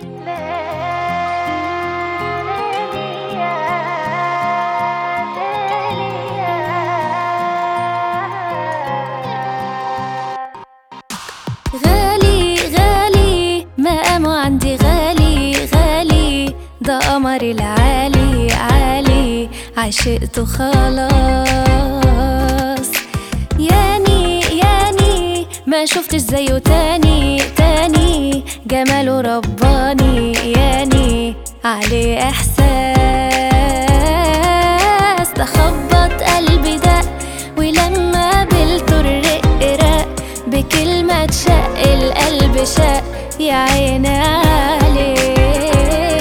غالي غالي مقامه عندي غالي غالي ده قمر العالي عالي عشقته خلاص ياني ياني ما شفتش زيه تاني تاني جماله رباني ياني عليه احساس ده خبط قلبي دق ولما قابلته الرق رق بكلمة تشق القلب شق يا عيني عليه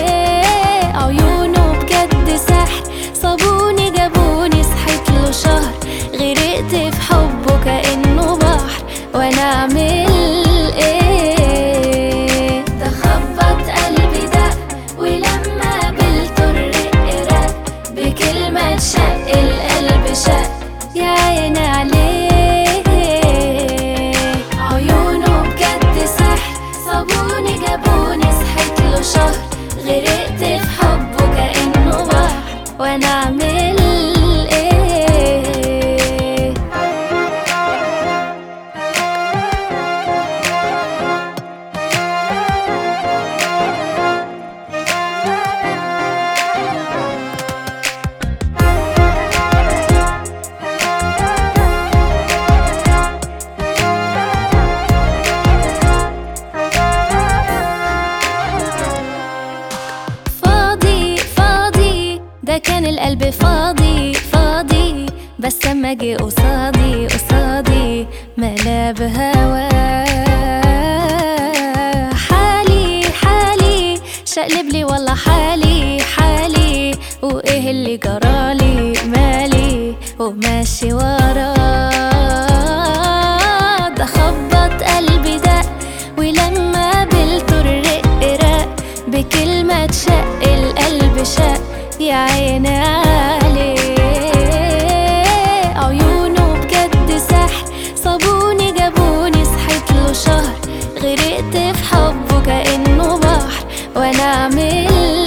عيونه بجد سحر صابوني جابوني صحيت له شهر غرقت في حبه كأنه بحر وانا اعمل ايه ده خبط قلبي دق ولما قابلته الرق رق بكلمة تشق القلب شق يا عيني عليه عيونه بجد سحر صابوني جابوني صحيت له شهر غرقت في حبه كأنه بحر وانا اعمل ايه فاضي فاضي ده كان القلب فاضي فاضي بس اما جه قصادي قصادي ملا بهواه حالي حالي شقلب لي والله حالي حالي وايه اللي جرالي مالي وماشي وراه ده خبط قلبي دق ولما قابلته الرق رق بكلمة تشق القلب شق يا عيني عليه عيونه بجد سحر صابوني جابوني صحيت له شهر غرقت في حبه كأنه بحر وانا اعمل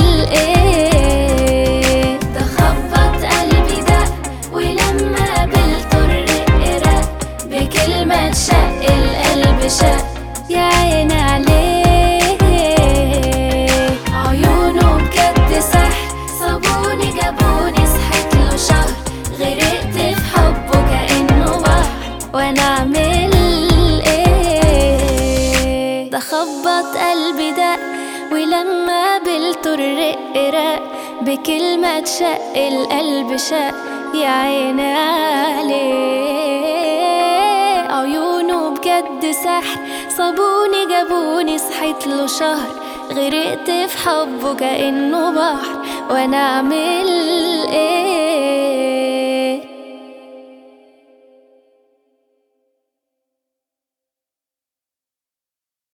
ايه ده خبط قلبي دق ولما قابلته الرق رق بكلمة تشق القلب شق يا عيني عليه عيونه بجد سحر صابوني جابوني صحيت له شهر غرقت في حبه كأنه بحر وانا اعمل ايه ده خبط قلبي دق ولما قابلته الرق رق بكلمة تشق القلب شق يا عيني عليه عيونه بجد سحر صابوني جابوني صحيت له شهر غرقت في حبه كأنه بحر وانا اعمل ايه